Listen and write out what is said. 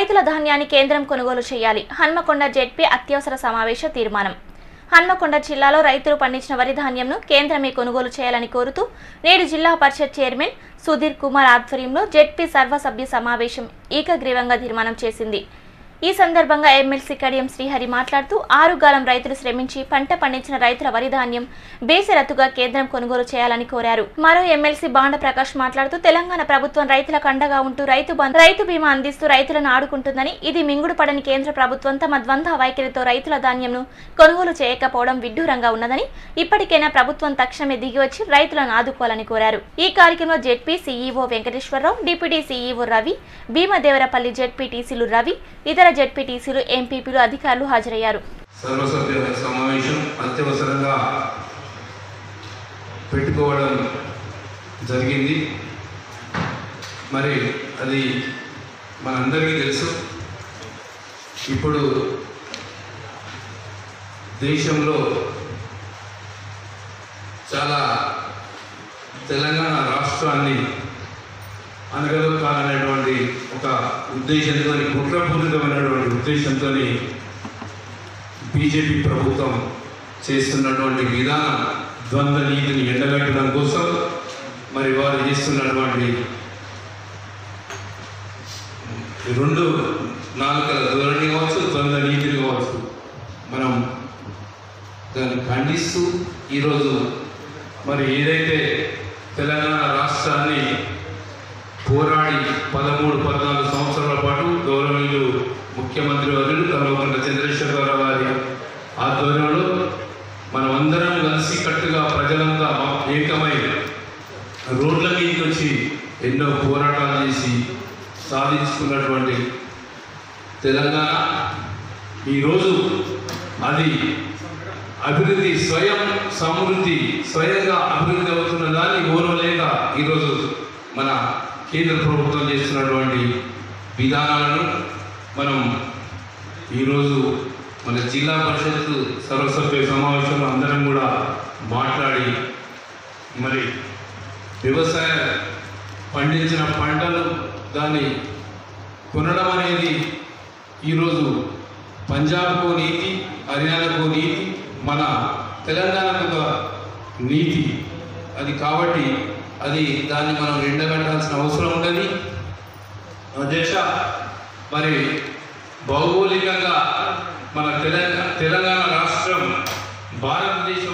రైతుల ధాన్యాన్ని కేంద్రం కొనుగోలు చేయాలి హన్మకొండ జెడ్పీ అత్యవసర సమావేశ తీర్మానం హన్మకొండ జిల్లాలో రైతులు పండించిన వరి ధాన్యంను కేంద్రమే కొనుగోలు చేయాలని కోరుతూ నేడు జిల్లా పరిషత్ చైర్మన్ సుధీర్ కుమార్ ఆధ్వర్యంలో జెడ్పీ సర్వసభ్య సమావేశం ఏకగ్రీవంగా తీర్మానం చేసింది ఈ సందర్భంగా ఎమ్మెల్సీ కడియం శ్రీహరి మాట్లాడుతూ ఆరుగాలం రైతులు శ్రమించి పంట పండించిన రైతుల వరి ధాన్యం బేసరతుగా కేంద్రం కొనుగోలు చేయాలని కోరారు మరో ఎమ్మెల్సీ బాండ ప్రకాష్ మాట్లాడుతూ తెలంగాణ ప్రభుత్వం రైతులకు అండగా ఉంటూ రైతు బంధు రైతు బీమా అందిస్తూ రైతులను ఆడుకుంటుందని ఇది మింగుడు పడని కేంద్ర ప్రభుత్వం తమ ద్వంద్వ వైఖరితో రైతుల ధాన్యంను కొనుగోలు చేయకపోవడం విడ్డూరంగా ఉన్నదని ఇప్పటికైనా ప్రభుత్వం తక్షణమే దిగివచ్చి రైతులను ఆదుకోవాలని కోరారు ఈ కార్యక్రమంలో ZP CEO Venkateswararao deputy CEO Ravi Bheemadevarapalli జెడ్పీటీసీలు రవి ఇతర జెడ్పీటీసీలు ఎంపీపీలు అధికారులు హాజరయ్యారు సర్వసభ్య సమావేశం అత్యవసరంగా పెట్టుకోవడం జరిగింది మరి అది మనందరికీ తెలుసు ఇప్పుడు దేశంలో చాలా తెలంగాణ రాష్ట్రాన్ని అనగదొక్కాలనేటువంటి ఒక ఉద్దేశంతో కుట్రపూరితమైనటువంటి ఉద్దేశంతో బీజేపీ ప్రభుత్వం చేస్తున్నటువంటి విధానం ద్వంద్వ నీతిని ఎండగట్టడం కోసం మరి వారు చేస్తున్నటువంటి ఈ రెండు నాలుకల ధోరణి కావచ్చు ద్వంద్వ నీతిని కావచ్చు మనం దాన్ని ఖండిస్తూ ఈరోజు మరి ఏదైతే తెలంగాణ రాష్ట్రాన్ని పోరాడి పదమూడు పద్నాలుగు సంవత్సరాల పాటు గౌరవనీయులు ముఖ్యమంత్రి వర్యులు కల్వకుంట్ల చంద్రశేఖరరావు గారి ఆధ్వర్యంలో మనమందరం కలిసి కట్టుగా ప్రజలంతా ఏకమై రోడ్ల మీదకి వచ్చి ఎన్నో పోరాటాలు చేసి సాధించుకున్నటువంటి తెలంగాణ ఈరోజు అది అభివృద్ధి స్వయం సమృద్ధి స్వయంగా అభివృద్ధి అవుతున్న దాన్ని ఓర్వలేక ఈరోజు మన కేంద్ర ప్రభుత్వం చేస్తున్నటువంటి విధానాలను మనం ఈరోజు మన జిల్లా పరిషత్ సర్వసభ్య సమావేశంలో అందరం కూడా మాట్లాడి మరి వ్యవసాయ పండించిన పంటలు దాన్ని కొనడం అనేది ఈరోజు పంజాబ్కు నీతి హర్యానాకు నీతి మన తెలంగాణకు ఒక నీతి అది కాబట్టి అది దాన్ని మనం ఎండగట్టాల్సిన అవసరం ఉన్నది అధ్యక్ష మరి భౌగోళికంగా మన తెలంగాణ తెలంగాణ రాష్ట్రం భారతదేశం